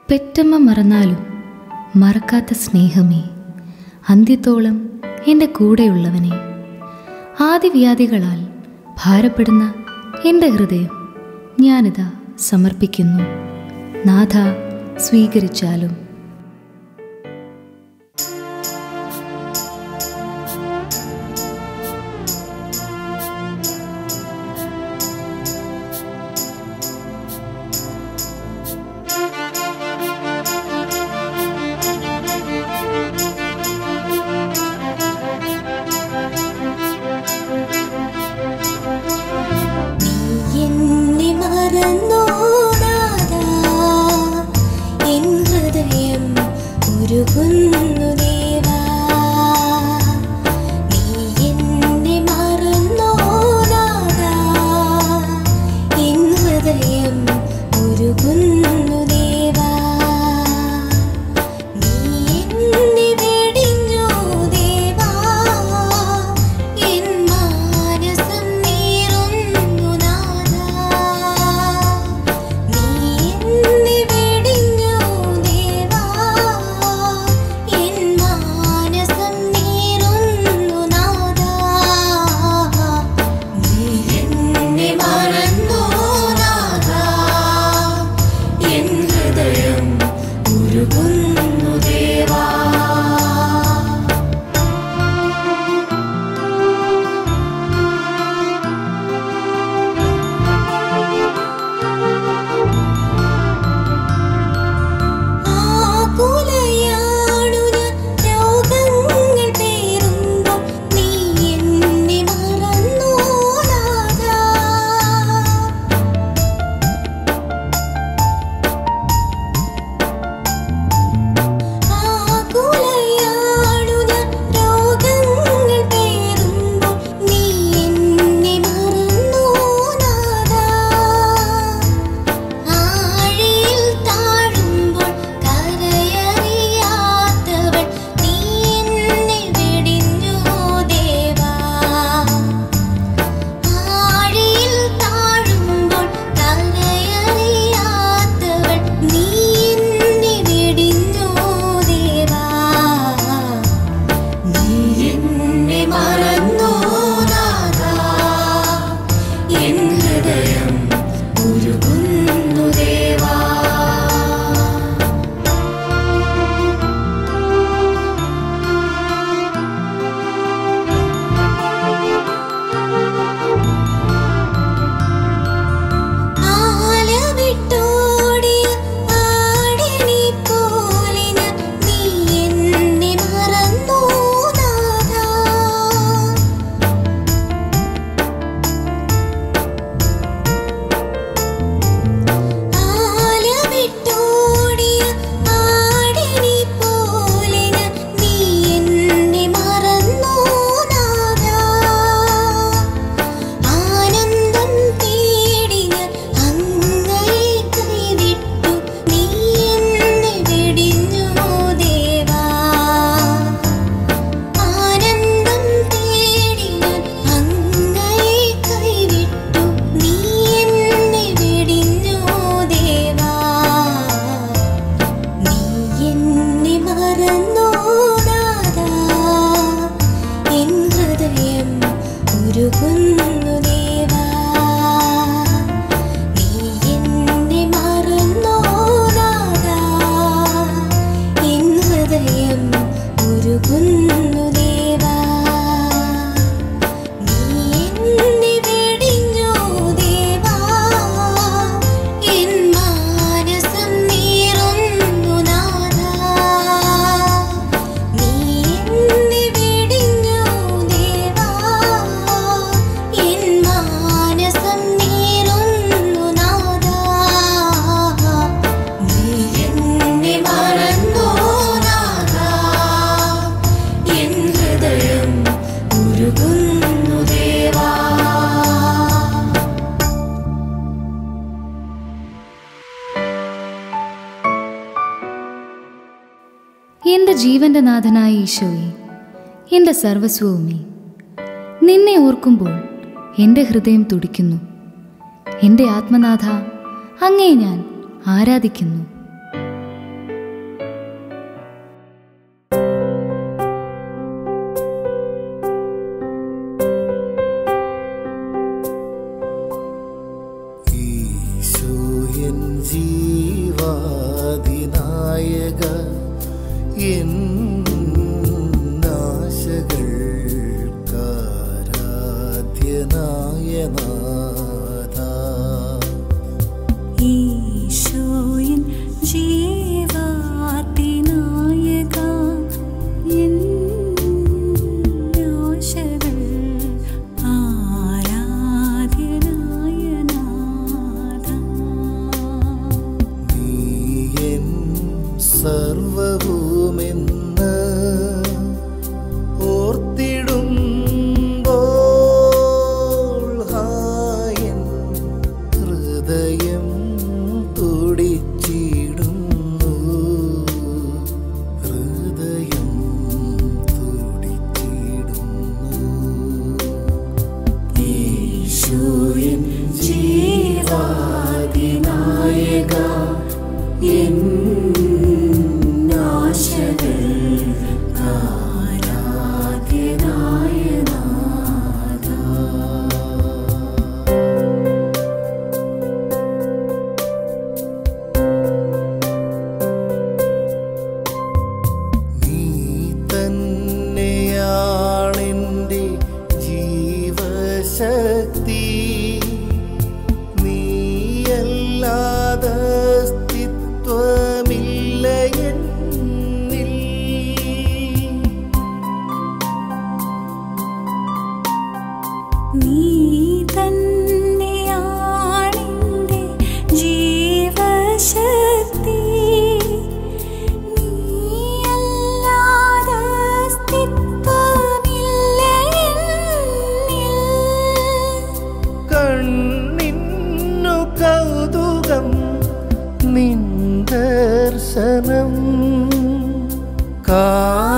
പെറ്റമ്മ മറന്നാലും മറക്കാത്ത സ്നേഹമേ അന്ത്യത്തോളം എൻ്റെ കൂടെയുള്ളവനെ ആദിവ്യാധികളാൽ ഭാരപ്പെടുന്ന എൻ്റെ ഹൃദയം ഞാനിതാ സമർപ്പിക്കുന്നു നാഥ സ്വീകരിച്ചാലും എന്നെ മറന്നോ നാഥാ എൻ ഹൃദയം ഉരുകുന്നു ദേവാ നീ എന്നെ മറന്നോ നാഥാ എൻ ഹൃദയം ഉരുകുന്നു ദേവാ നീ എന്നെ വെടിഞ്ഞോ ദേവാ എൻ മാനസം നീറുന്നു നാഥാ നീ എന്നെ വെടിഞ്ഞോ ദേവാ എൻ മാനസം നീറുന്നു നാഥാ നീ എന്നെ മറന്നോ നാഥാ എൻ ഹൃദയം ഉരുകുന്നു ദേവാ ആകുലയാണു ഞാൻ രോഗങ്ങൾ പേറുമ്പോൾ നീ എന്നെ മറന്നോ നാഥാ ആകുലയാണു ഞാൻ രോഗങ്ങൾ പേറുമ്പോൾ നീ എന്നെ മറന്നോ നാഥാ ആഴിയിൽ താഴുമ്പോൾ കരയറിയാത്തവൾ നീ എന്നെ വെടിഞ്ഞു ദേവാ ആഴിയിൽ താഴുമ്പോൾ കരയറിയാത്തവൾ നീ എന്നെ വെടിഞ്ഞു ദേവാ നീ എന്നെ മറന്നോ നാഥാ എൻ ഹൃദയം ഉരുകുന്നു ദേവാ ആലവിട്ടോടിയ ആടിനെ പോലെ ഞാൻ നീ എന്നെ മറന്നോ നാഥാ ആലവിട്ടോടിയ ആടിനെ പോലെ ഞാൻ നീ എന്നെ മറന്നോ നാഥാ ആനന്ദം തേടി ഞാൻ അങ്ങയെ കൈവിട്ടു നീ എന്നെ വെടിഞ്ഞു ദേവാ ആനന്ദം തേടി ഞാൻ അങ്ങയെ കൈവിട്ടു നീ എന്നെ വെടിഞ്ഞു ദേവാ നീ എന്നെ മറന്നോ നാഥാ എൻ ഹൃദയം ഉരുകുന്നു ദേവാ നീ എന്നെ മറന്നോ നാഥാ എൻ ഹൃദയം ഉരുകുന്നു ദേവാ നീ എന്നെ വെടിഞ്ഞോ ദേവാ എൻ മാനസം നീറുന്നു നാഥാ നീ എന്നെ വെടിഞ്ഞോ ദേവാ എൻ മാനസം നീറുന്നു നാഥാ നീ എന്നെ മറന്നോ നാഥാ എൻ ഹൃദയം ഉരുകുന്നു ദേവാ എൻ്റെ ജീവന്റെ നാഥനായ ഈശോയെ എൻ്റെ സർവസ്വവുമേ നിന്നെ ഓർക്കുമ്പോൾ എൻ്റെ ഹൃദയം തുടിക്കുന്നു എൻ്റെ ആത്മനാഥ അങ്ങേ ഞാൻ ആരാധിക്കുന്നു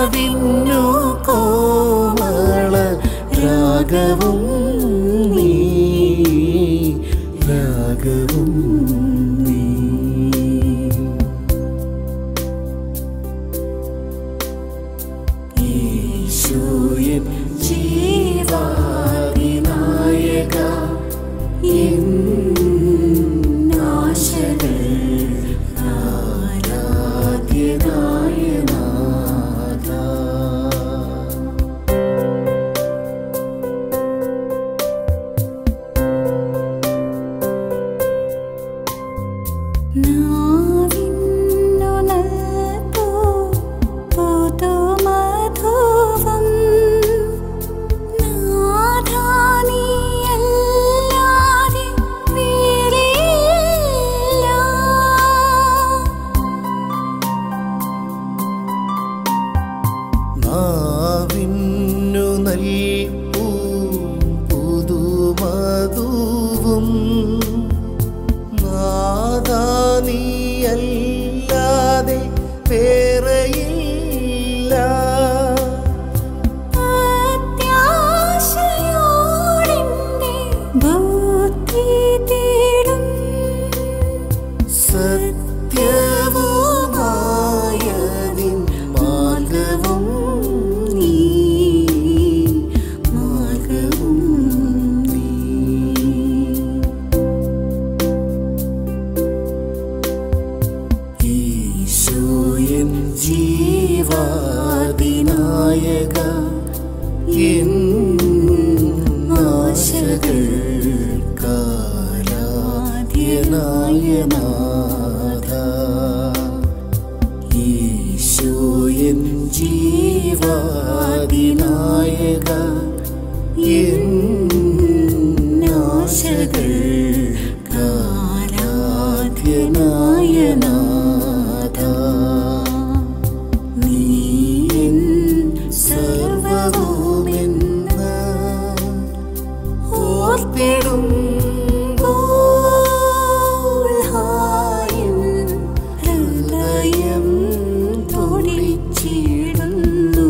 നാവിന്നു കോമള രാഗവും നീ രാഗവും നീ ഈശോയൻ ജീവാദിനായക എന്നാശകൾ ആരാധ്യനായ നാഥ നാവിന്നു നൽകൂ പുതുമധുവം. നാഥാ നീയല്ലാതെ വേറെയില്ല. നാവിന്നു നൽകൂ പുതുമധുവും നാദാനിയല്ലാതെ വേറെയില്ല അത്യാശയോടെന്റെ ബുദ്ധി തേടും സത്യവുമായതിൻ മാർഗവും നീ മാർഗവും നീ ഈശോയൻ ജീവാദിനായക എന്നാശകൾ കാലാദ്യനായ നാഥ ഈശോയൻ ജീവാദിനായക എന്നാശകൾ കാലാദ്യനായ നാഥ നീ എൻ സർവവുമെന്ന് ഓർത്തിടും ഹായൻ ഹൃദയം തുടിച്ചിടുന്നു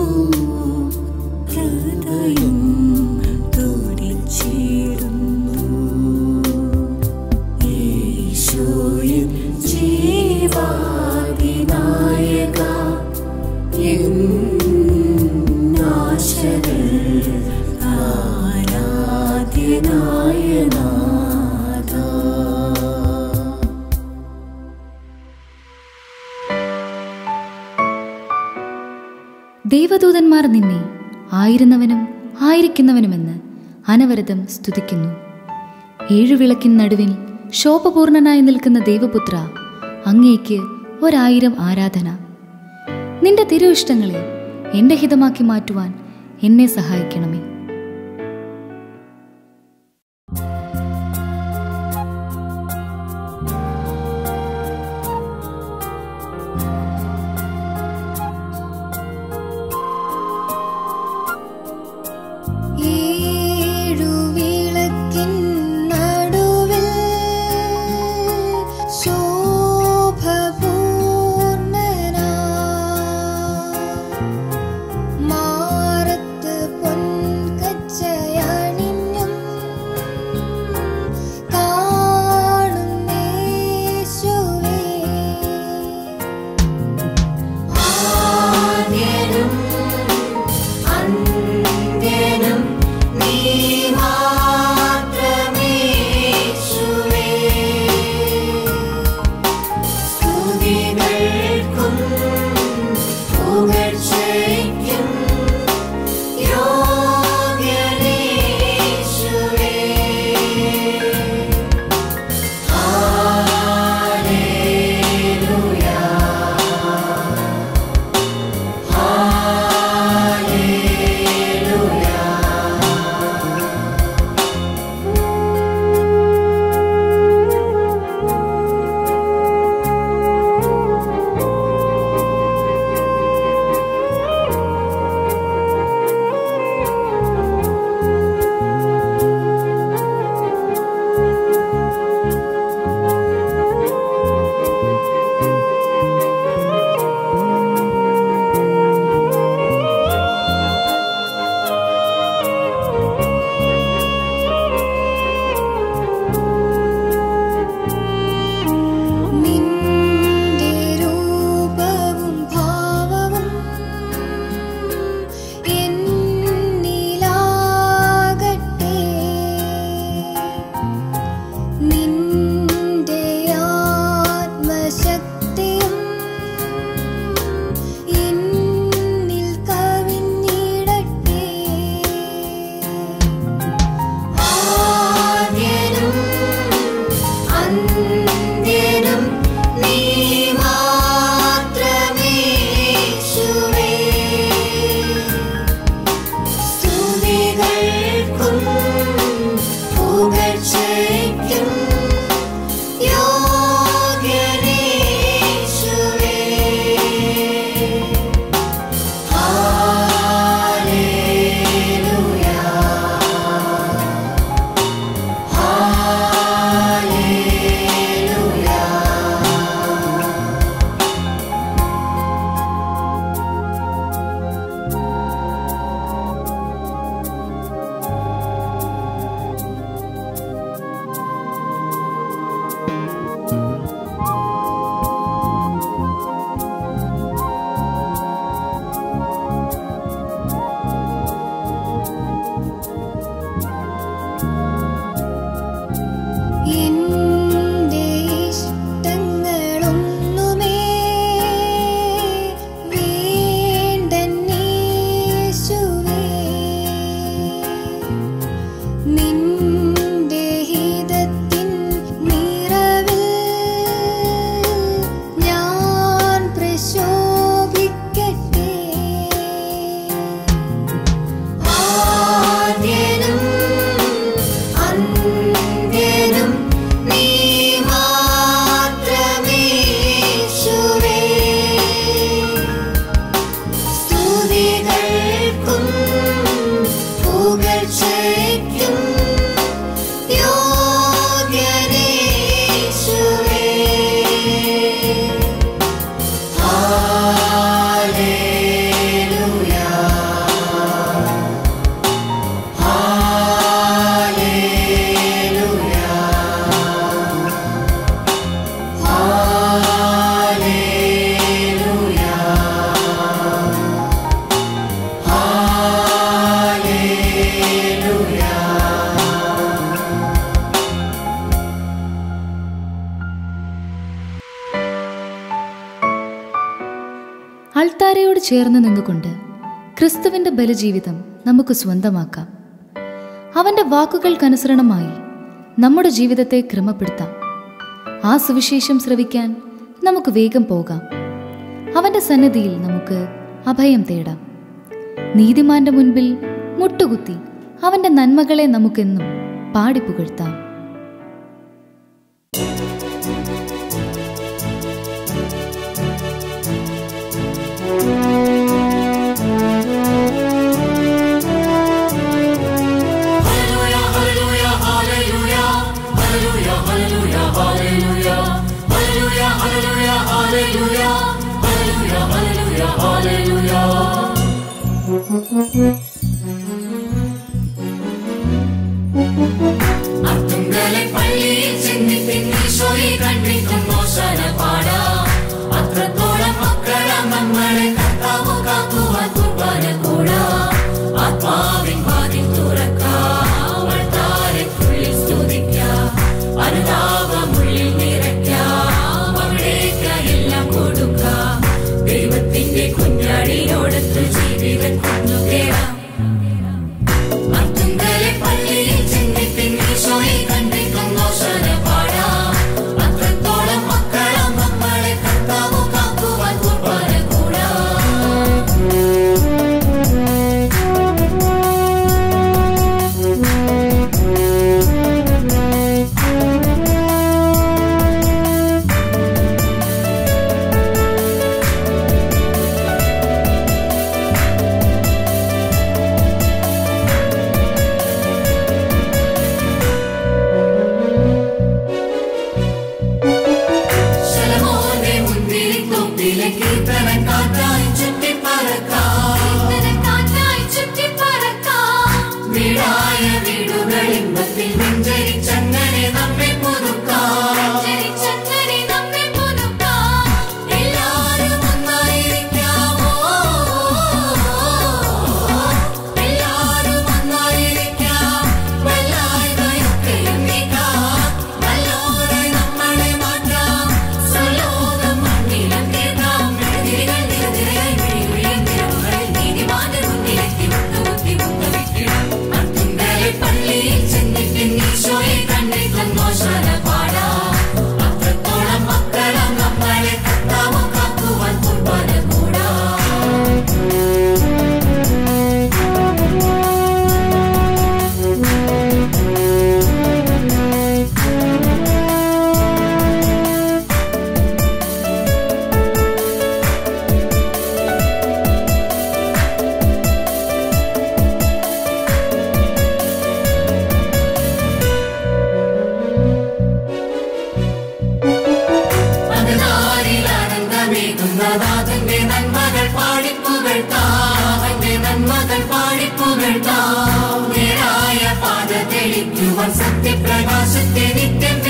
ഹൃദയം തുടിച്ചിടുന്നു ഈശോയൻ ജീവാദിനായക എന്നാശകൾ ആരാധ്യനായ നാഥ ദേവദൂതന്മാർ നിന്നെ ആയിരുന്നവനും ആയിരിക്കുന്നവനുമെന്ന് അനവരതം സ്തുതിക്കുന്നു ഏഴുവിളക്കിൻ നടുവിൽ ശോഭപൂർണനായി നിൽക്കുന്ന ദേവപുത്ര അങ്ങേക്ക് ഒരായിരം ആരാധന നിന്റെ തിരു ഇഷ്ടങ്ങളെ എന്റെ ഹിതമാക്കി മാറ്റുവാൻ എന്നെ സഹായിക്കണമേ ഏഴുവിളക്കിൻ നടുവിൽ ശോഭപൂർണനാ മാറത്ത് പൊൻകിരീടം ചേർന്ന് നിന്നുകൊണ്ട് ക്രിസ്തുവിന്റെ ബലജീവിതം നമുക്ക് സ്വന്തമാക്കാം അവന്റെ വാക്കുകൾക്കനുസരണമായി നമ്മുടെ ജീവിതത്തെ ക്രമപ്പെടുത്താം ആ സുവിശേഷം ശ്രവിക്കാൻ നമുക്ക് വേഗം പോകാം അവന്റെ സന്നിധിയിൽ നമുക്ക് അഭയം തേടാം നീതിമാന്റെ മുൻപിൽ മുട്ടുകുത്തി അവന്റെ നന്മകളെ നമുക്കെന്നും പാടിപ്പുകഴ്ത്താം അത്തുങ്കലെ പള്ളിയിൽ ചെന്നിട്ട് ഈശോയെ കണ്ടിട്ടും മോശന പാടാ അത്രത്തോളം മക്കളാ നമ്മളെ കർത്താവ് കാക്കുവാൻ കുർബാന കൂടാ ആത്മാവിൻ വാതിൽ തുറക്കാം താരക്കുള്ളിൽ സ്തുതിക്കാം അനുതാപമുള്ളിൽ നിറയ്ക്കാം അവിടേക്ക് എല്ലാം കൊടുക്കാം ദൈവത്തിന്റെ കുഞ്ഞാടിനോടത്ത് ജീവിതം കൊണ്ടുകേറാം അത്തുങ്കലെ പള്ളിയിൽ ചെന്നിട്ട് ഈശോയെ കണ്ടിട്ടും മോശന പാടാ അത്രത്തോളം മക്കളാ നമ്മളെ കർത്താവ് കാക്കുവാൻ കുർബാന കൂടാ ശലമോന്റെ മുന്തിരിത്തോപ്പിലെ കീർത്തനക്കാറ്റായി ചുറ്റിപ്പറക്കാം. വീടായ വീടുകൾ ഇമ്പത്തിൽ വെഞ്ചരിച്ചങ്ങനെ നമ്മെ പുതുക്കാം. എല്ലാരും ഒന്നായിരിക്കാമോ? എല്ലാരും ഒന്നായിരിക്കാം. വല്ലായ്മയൊക്കെയും നീക്കാം. നല്ലോരായി നമ്മളെ മാറ്റാം. സ്വലോകം മണ്ണിലും കേൾക്കാം. മെഴുതിരികൾ നിരനിരയായി മിഴിമിഴിയും നിറവുകളിൽ നീതിമാന്റെ മുന്നിലെത്തി മുട്ടുകുത്തി മുത്തമിട്ടിടാം. അത്തുങ്കലെ പള്ളിയിൽ ചെന്നിട്ട് ഈശോയെ കണ്ടിട്ടും മോശന പാടാം. അത്രത്തോളം മക്കളാം നമ്മളെ കർത്താവ് കാക്കുവാൻ കുർബാന കൂടാം ആനന്ദമേകുന്നതാതന്റെ നന്മകൾ പാടിപ്പുകഴ്ത്താവന്റെ നന്മകൾ പാടിപ്പുകഴ്ത്താം നേരായ പാത തെളിക്കുവാൻ സത്യപ്രകാശത്തെ നിത്യം